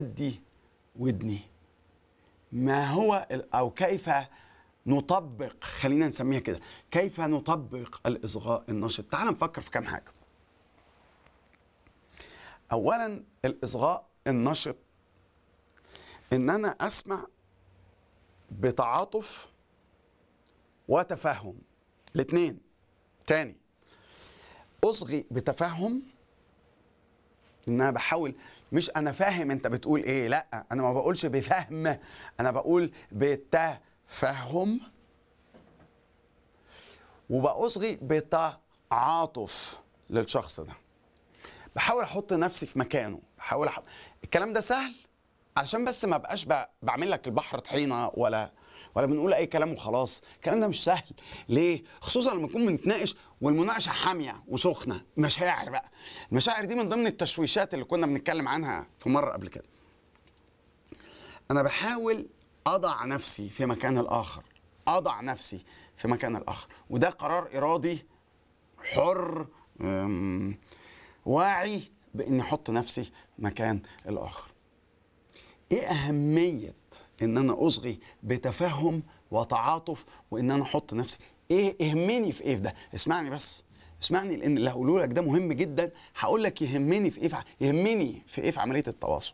دي ودني ما هو ال- او كيف نطبق خلينا نسميها كده كيف نطبق الاصغاء النشط تعال نفكر في كام حاجه اولا الاصغاء النشط ان انا اسمع بتعاطف وتفهم الاثنين تاني اصغي بتفهم ان انا بحاول مش انا فاهم انت بتقول ايه لا انا ما بقولش بفهم انا بقول بتفهم وبأصغي بتعاطف للشخص ده بحاول احط نفسي في مكانه بحاول أح... الكلام ده سهل علشان بس ما بقاش ب... بعمل لك البحر طحينه ولا ولا بنقول اي كلام وخلاص الكلام ده مش سهل ليه خصوصا لما نكون بنتناقش والمناقشه حاميه وسخنه مشاعر بقى المشاعر دي من ضمن التشويشات اللي كنا بنتكلم عنها في مره قبل كده انا بحاول اضع نفسي في مكان الاخر اضع نفسي في مكان الاخر وده قرار ارادي حر أم، واعي باني احط نفسي مكان الاخر ايه اهميه ان انا اصغي بتفهم وتعاطف وان انا احط نفسي ايه يهمني في ايه في ده اسمعني بس اسمعني لان اللي هقوله لك ده مهم جدا هقول لك يهمني في ايه في يهمني في ايه في عمليه التواصل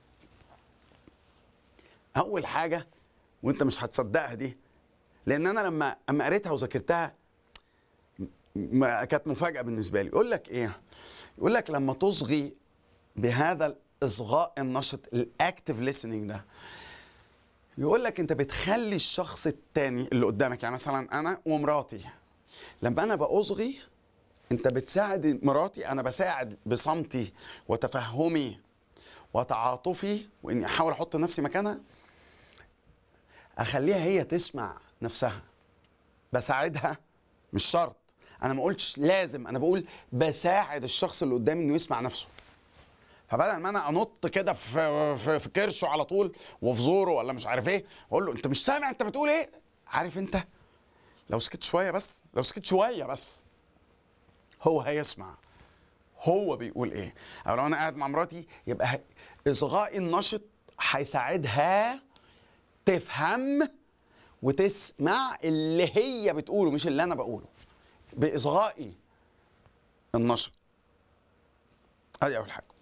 اول حاجه وانت مش هتصدقها دي لان انا لما اما قريتها وذاكرتها ما كانت مفاجاه بالنسبه لي يقول لك ايه يقول لك لما تصغي بهذا الاصغاء النشط الاكتف listening ده يقول لك انت بتخلي الشخص التاني اللي قدامك يعني مثلا انا ومراتي لما انا باصغي انت بتساعد مراتي انا بساعد بصمتي وتفهمي وتعاطفي واني احاول احط نفسي مكانها اخليها هي تسمع نفسها بساعدها مش شرط انا ما قلتش لازم انا بقول بساعد الشخص اللي قدامي انه يسمع نفسه فبدل ما انا انط كده في في, في كرشه على طول وفي زوره ولا مش عارف ايه اقول له انت مش سامع انت بتقول ايه عارف انت لو سكت شويه بس لو سكت شويه بس هو هيسمع هو بيقول ايه او لو انا قاعد مع مراتي يبقى ه- اصغائي النشط هيساعدها تفهم وتسمع اللي هي بتقوله مش اللي انا بقوله باصغائي النشط ادي اول حاجه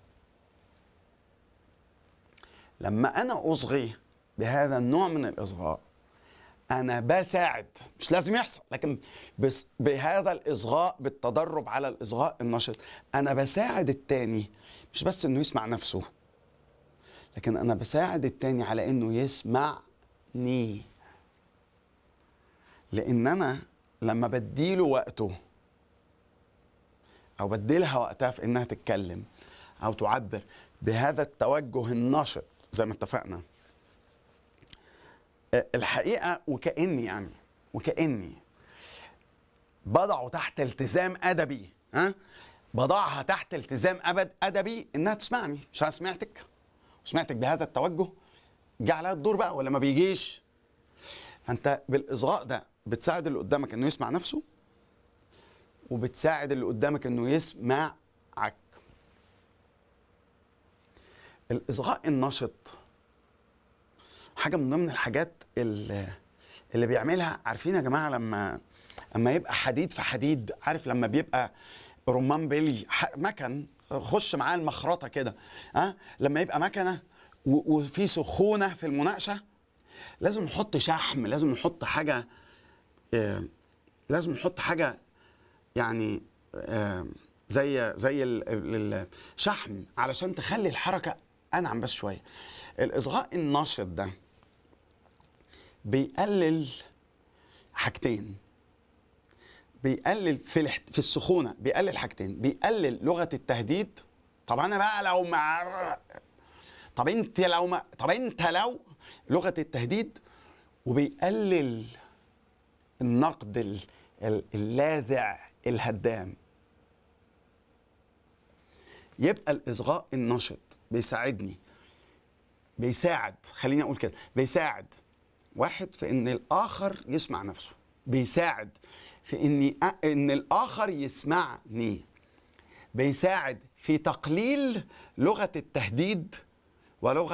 لما انا اصغي بهذا النوع من الاصغاء انا بساعد مش لازم يحصل لكن بس بهذا الاصغاء بالتدرب على الاصغاء النشط انا بساعد التاني مش بس انه يسمع نفسه لكن انا بساعد التاني على انه يسمعني لان انا لما بديله وقته او بديلها وقتها في انها تتكلم او تعبر بهذا التوجه النشط زي ما اتفقنا أه، الحقيقه وكاني يعني وكاني بضعه تحت التزام ادبي ها بضعها تحت التزام ابد ادبي انها تسمعني مش انا سمعتك وسمعتك بهذا التوجه جه عليها الدور بقى ولا ما بيجيش فانت بالاصغاء ده بتساعد اللي قدامك انه يسمع نفسه وبتساعد اللي قدامك انه يسمعك الاصغاء النشط حاجه من ضمن الحاجات اللي, اللي بيعملها عارفين يا جماعه لما اما يبقى حديد في حديد عارف لما بيبقى رمان بيلي ح- مكن خش معاه المخرطه كده ها لما يبقى مكنه و- وفي سخونه في المناقشه لازم نحط شحم لازم نحط حاجه آه، لازم نحط حاجه يعني آه، زي زي ال- ال- الشحم علشان تخلي الحركه انعم بس شويه الاصغاء النشط ده بيقلل حاجتين بيقلل في الاحت... في السخونه بيقلل حاجتين بيقلل لغه التهديد طب انا بقى لو مع طب انت لو ما طب انت لو لغه التهديد وبيقلل النقد ال- ال- اللاذع الهدام يبقى الاصغاء النشط بيساعدني بيساعد خليني اقول كده بيساعد واحد في ان الاخر يسمع نفسه بيساعد في اني أ- ان الاخر يسمعني بيساعد في تقليل لغه التهديد ولو